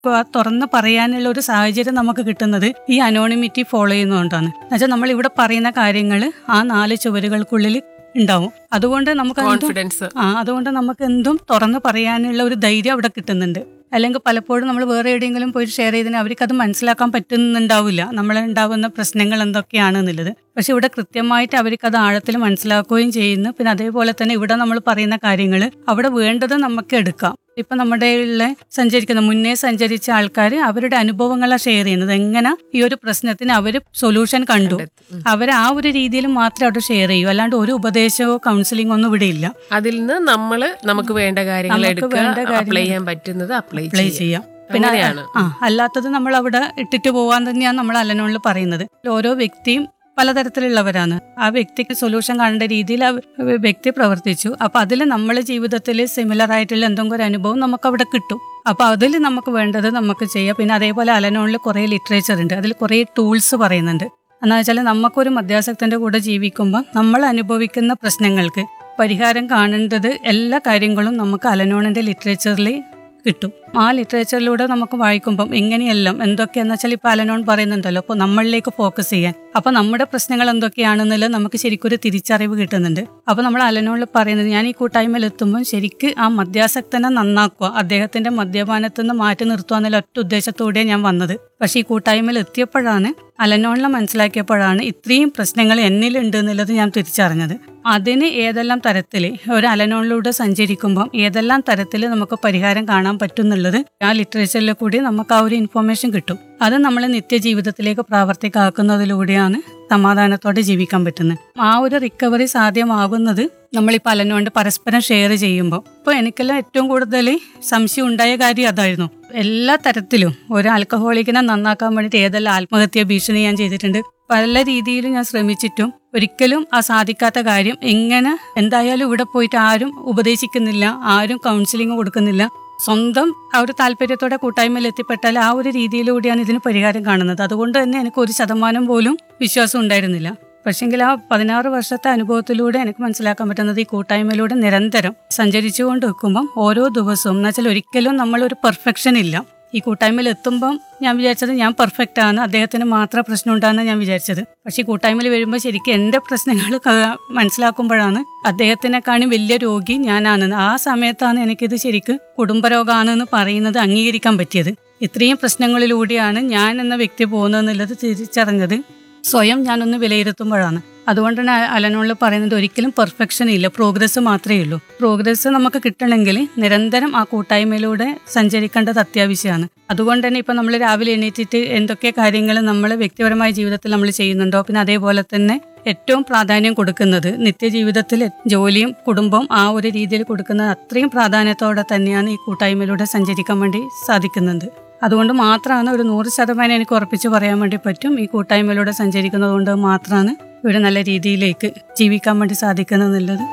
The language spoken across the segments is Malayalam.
ഇപ്പൊ ആ തുറന്ന് പറയാനുള്ള ഒരു സാഹചര്യം നമുക്ക് കിട്ടുന്നത് ഈ അനോണിമിറ്റി ഫോളോ ചെയ്യുന്നതുകൊണ്ടാണ് എന്നുവെച്ചാൽ നമ്മൾ ഇവിടെ പറയുന്ന കാര്യങ്ങൾ ആ നാല് ചുവരുകൾക്കുള്ളിൽ ഉണ്ടാവും അതുകൊണ്ട് നമുക്ക് എന്തും കോൺഫിഡൻസ് ആ അതുകൊണ്ട് നമുക്ക് എന്തും തുറന്ന് പറയാനുള്ള ഒരു ധൈര്യം അവിടെ കിട്ടുന്നുണ്ട് അല്ലെങ്കിൽ പലപ്പോഴും നമ്മൾ വേറെ എവിടെയെങ്കിലും പോയി ഷെയർ ചെയ്തതിന് അവർക്ക് അത് മനസ്സിലാക്കാൻ പറ്റുന്നുണ്ടാവില്ല നമ്മളെ ഉണ്ടാവുന്ന പ്രശ്നങ്ങൾ എന്തൊക്കെയാണെന്നുള്ളത് പക്ഷെ ഇവിടെ കൃത്യമായിട്ട് അവർക്ക് അത് ആഴത്തിൽ മനസ്സിലാക്കുകയും ചെയ്യുന്നു പിന്നെ അതേപോലെ തന്നെ ഇവിടെ നമ്മൾ പറയുന്ന കാര്യങ്ങൾ അവിടെ വേണ്ടത് നമുക്ക് എടുക്കാം ഇപ്പൊ നമ്മുടെ ഉള്ള സഞ്ചരിക്കുന്ന മുന്നേ സഞ്ചരിച്ച ആൾക്കാർ അവരുടെ അനുഭവങ്ങളാണ് ഷെയർ ചെയ്യുന്നത് എങ്ങനെ ഈ ഒരു പ്രശ്നത്തിന് അവർ സൊല്യൂഷൻ കണ്ടു അവർ ആ ഒരു രീതിയിൽ മാത്രമേ അവിടെ ഷെയർ ചെയ്യൂ അല്ലാണ്ട് ഒരു ഉപദേശമോ കൗൺസിലിംഗോ ഒന്നും ഇവിടെ ഇല്ല അതിൽ നിന്ന് നമ്മള് നമുക്ക് വേണ്ട കാര്യങ്ങൾ നമുക്ക് എടുക്കുക വേണ്ട കാര്യങ്ങൾ അപ്ലൈ ചെയ്യാൻ പറ്റുന്നത് അപ്ലൈ അപ്ലൈ ചെയ്യാം ചെയ്യാം പിന്നെ അങ്ങനെയാണ്. ആ അല്ലാത്തത് നമ്മൾ അവിടെ ഇട്ടിട്ട് പോവാൻ തന്നെയാണ് നമ്മൾ അലനോണിൽ പറയുന്നത് ഓരോ വ്യക്തിയും പലതരത്തിലുള്ളവരാണ് ആ വ്യക്തിക്ക് സൊല്യൂഷൻ കാണേണ്ട രീതിയിൽ ആ വ്യക്തി പ്രവർത്തിച്ചു അപ്പൊ അതിൽ നമ്മളെ ജീവിതത്തിൽ സിമിലർ ആയിട്ടുള്ള എന്തെങ്കിലും ഒരു അനുഭവം നമുക്ക് അവിടെ കിട്ടും അപ്പൊ അതിൽ നമുക്ക് വേണ്ടത് നമുക്ക് ചെയ്യാം പിന്നെ അതേപോലെ അലനോണിൽ കുറേ ലിറ്ററേച്ചർ ഉണ്ട് അതിൽ കുറേ ടൂൾസ് പറയുന്നുണ്ട് എന്ന് വെച്ചാൽ നമുക്കൊരു മധ്യാസക്തന്റെ കൂടെ ജീവിക്കുമ്പോൾ നമ്മൾ അനുഭവിക്കുന്ന പ്രശ്നങ്ങൾക്ക് പരിഹാരം കാണേണ്ടത് എല്ലാ കാര്യങ്ങളും നമുക്ക് അലനോണിന്റെ ലിറ്ററേച്ചറിൽ കിട്ടും ആ ലിറ്ററേച്ചറിലൂടെ നമുക്ക് വായിക്കുമ്പം എങ്ങനെയെല്ലാം എന്തൊക്കെയാന്ന് വെച്ചാൽ ഇപ്പൊ അലനോൺ പറയുന്നുണ്ടല്ലോ അപ്പോൾ നമ്മളിലേക്ക് ഫോക്കസ് ചെയ്യാൻ അപ്പൊ നമ്മുടെ പ്രശ്നങ്ങൾ എന്തൊക്കെയാണെന്നുള്ളത് നമുക്ക് ശരിക്കൊരു തിരിച്ചറിവ് കിട്ടുന്നുണ്ട് അപ്പൊ നമ്മൾ അലനോണിൽ പറയുന്നത് ഞാൻ ഈ കൂട്ടായ്മയിൽ എത്തുമ്പോൾ ശരിക്ക് ആ മദ്യാസക്തനെ നന്നാക്കുക അദ്ദേഹത്തിന്റെ മദ്യപാനത്തിൽ നിന്ന് മാറ്റി നിർത്തുക എന്നുള്ള ഒറ്റ ഉദ്ദേശത്തോടെ ഞാൻ വന്നത് പക്ഷെ ഈ കൂട്ടായ്മയിൽ എത്തിയപ്പോഴാണ് അലനോണിനെ മനസ്സിലാക്കിയപ്പോഴാണ് ഇത്രയും പ്രശ്നങ്ങൾ എന്നിലുണ്ട് എന്നുള്ളത് ഞാൻ തിരിച്ചറിഞ്ഞത് അതിന് ഏതെല്ലാം തരത്തിൽ ഒരു അലനോണിലൂടെ സഞ്ചരിക്കുമ്പം ഏതെല്ലാം തരത്തിൽ നമുക്ക് പരിഹാരം കാണാൻ പറ്റുന്നുള്ളത് ആ ലിറ്ററേച്ചറിൽ കൂടി നമുക്ക് ആ ഒരു ഇൻഫോർമേഷൻ കിട്ടും അത് നമ്മൾ നിത്യജീവിതത്തിലേക്ക് പ്രാവർത്തികമാക്കുന്നതിലൂടെയാണ് സമാധാനത്തോടെ ജീവിക്കാൻ പറ്റുന്നത് ആ ഒരു റിക്കവറി സാധ്യമാകുന്നത് നമ്മളിപ്പോൾ അലനോണ്ട് പരസ്പരം ഷെയർ ചെയ്യുമ്പോൾ ഇപ്പോൾ എനിക്കെല്ലാം ഏറ്റവും കൂടുതൽ സംശയം ഉണ്ടായ കാര്യം അതായിരുന്നു എല്ലാ തരത്തിലും ഒരു ആൽക്കഹോളിക്കിനെ നന്നാക്കാൻ വേണ്ടിയിട്ട് ഏതെല്ലാം ആത്മഹത്യ ഭീഷണി ഞാൻ ചെയ്തിട്ടുണ്ട് പല രീതിയിലും ഞാൻ ശ്രമിച്ചിട്ടും ഒരിക്കലും ആ സാധിക്കാത്ത കാര്യം എങ്ങനെ എന്തായാലും ഇവിടെ പോയിട്ട് ആരും ഉപദേശിക്കുന്നില്ല ആരും കൗൺസിലിംഗ് കൊടുക്കുന്നില്ല സ്വന്തം ആ ഒരു താല്പര്യത്തോടെ കൂട്ടായ്മയിൽ എത്തിപ്പെട്ടാൽ ആ ഒരു രീതിയിലൂടെയാണ് ഇതിന് പരിഹാരം കാണുന്നത് അതുകൊണ്ട് തന്നെ എനിക്ക് ഒരു ശതമാനം പോലും വിശ്വാസം ഉണ്ടായിരുന്നില്ല പക്ഷെങ്കിൽ ആ പതിനാറ് വർഷത്തെ അനുഭവത്തിലൂടെ എനിക്ക് മനസ്സിലാക്കാൻ പറ്റുന്നത് ഈ കൂട്ടായ്മയിലൂടെ നിരന്തരം സഞ്ചരിച്ചുകൊണ്ട് വെക്കുമ്പം ഓരോ ദിവസവും എന്ന് വെച്ചാൽ ഒരിക്കലും നമ്മളൊരു പെർഫെക്ഷൻ ഇല്ല ഈ കൂട്ടായ്മയിൽ എത്തുമ്പം ഞാൻ വിചാരിച്ചത് ഞാൻ പെർഫെക്റ്റ് ആണ് അദ്ദേഹത്തിന് മാത്രം പ്രശ്നം ഉണ്ടാകുന്ന ഞാൻ വിചാരിച്ചത് പക്ഷേ ഈ കൂട്ടായ്മയിൽ വരുമ്പോൾ ശരിക്കും എൻ്റെ പ്രശ്നങ്ങൾ ക- മനസ്സിലാക്കുമ്പോഴാണ് അദ്ദേഹത്തിനെക്കാളും വലിയ രോഗി ഞാനാണെന്ന് ആ സമയത്താണ് എനിക്കിത് ശരിക്കും കുടുംബരോഗമാണെന്ന് പറയുന്നത് അംഗീകരിക്കാൻ പറ്റിയത് ഇത്രയും പ്രശ്നങ്ങളിലൂടെയാണ് ഞാൻ എന്ന വ്യക്തി പോകുന്നതെന്നുള്ളത് തിരിച്ചറിഞ്ഞത് സ്വയം ഞാനൊന്ന് വിലയിരുത്തുമ്പോഴാണ് അതുകൊണ്ടാണ് അലനോളിൽ പറയുന്നത് ഒരിക്കലും പെർഫെക്ഷൻ ഇല്ല പ്രോഗ്രസ് മാത്രമേ ഉള്ളൂ പ്രോഗ്രസ് നമുക്ക് കിട്ടണമെങ്കിൽ നിരന്തരം ആ കൂട്ടായ്മയിലൂടെ സഞ്ചരിക്കേണ്ടത് അത്യാവശ്യമാണ് അതുകൊണ്ട് തന്നെ ഇപ്പം നമ്മൾ രാവിലെ എണീറ്റിട്ട് എന്തൊക്കെ കാര്യങ്ങൾ നമ്മൾ വ്യക്തിപരമായ ജീവിതത്തിൽ നമ്മൾ ചെയ്യുന്നുണ്ടോ പിന്നെ അതേപോലെ തന്നെ ഏറ്റവും പ്രാധാന്യം കൊടുക്കുന്നത് നിത്യജീവിതത്തിൽ ജോലിയും കുടുംബവും ആ ഒരു രീതിയിൽ കൊടുക്കുന്നത് അത്രയും പ്രാധാന്യത്തോടെ തന്നെയാണ് ഈ കൂട്ടായ്മയിലൂടെ സഞ്ചരിക്കാൻ വേണ്ടി സാധിക്കുന്നുണ്ട് അതുകൊണ്ട് മാത്രമാണ് ഒരു നൂറ് ശതമാനം എനിക്ക് ഉറപ്പിച്ച് പറയാൻ വേണ്ടി പറ്റും ഈ കൂട്ടായ്മയിലൂടെ സഞ്ചരിക്കുന്നത് കൊണ്ട് മാത്രമാണ് ഇവിടെ നല്ല രീതിയിലേക്ക് ജീവിക്കാൻ വേണ്ടി സാധിക്കുന്നതെന്നുള്ളത്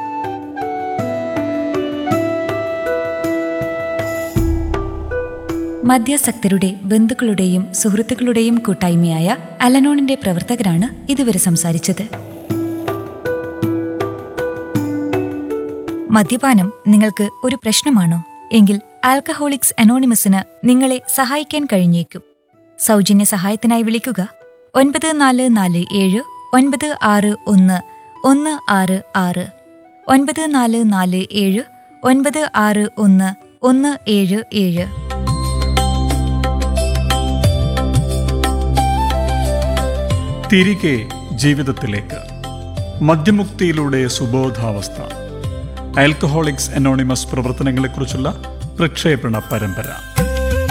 മദ്യാസക്തരുടെ ബന്ധുക്കളുടെയും സുഹൃത്തുക്കളുടെയും കൂട്ടായ്മയായ അലനോണിന്റെ പ്രവർത്തകരാണ് ഇതുവരെ സംസാരിച്ചത് മദ്യപാനം നിങ്ങൾക്ക് ഒരു പ്രശ്നമാണോ എങ്കിൽ ആൽക്കഹോളിക്സ് അനോണിമസിന് നിങ്ങളെ സഹായിക്കാൻ കഴിഞ്ഞേക്കും സൗജന്യ സഹായത്തിനായി വിളിക്കുക ഒൻപത് നാല് നാല് ഏഴ് ഒൻപത് ആറ് ഒന്ന് ഒന്ന് ആറ് ആറ് ഒൻപത് നാല് നാല് ഏഴ് ഒൻപത് ആറ് ഒന്ന് ഒന്ന് ഏഴ് ഏഴ് തിരികെ ജീവിതത്തിലേക്ക് മദ്യമുക്തിയിലൂടെ സുബോധാവസ്ഥ ആൽക്കഹോളിക്സ് അനോണിമസ് പ്രവർത്തനങ്ങളെക്കുറിച്ചുള്ള പ്രക്ഷേപണ പരമ്പര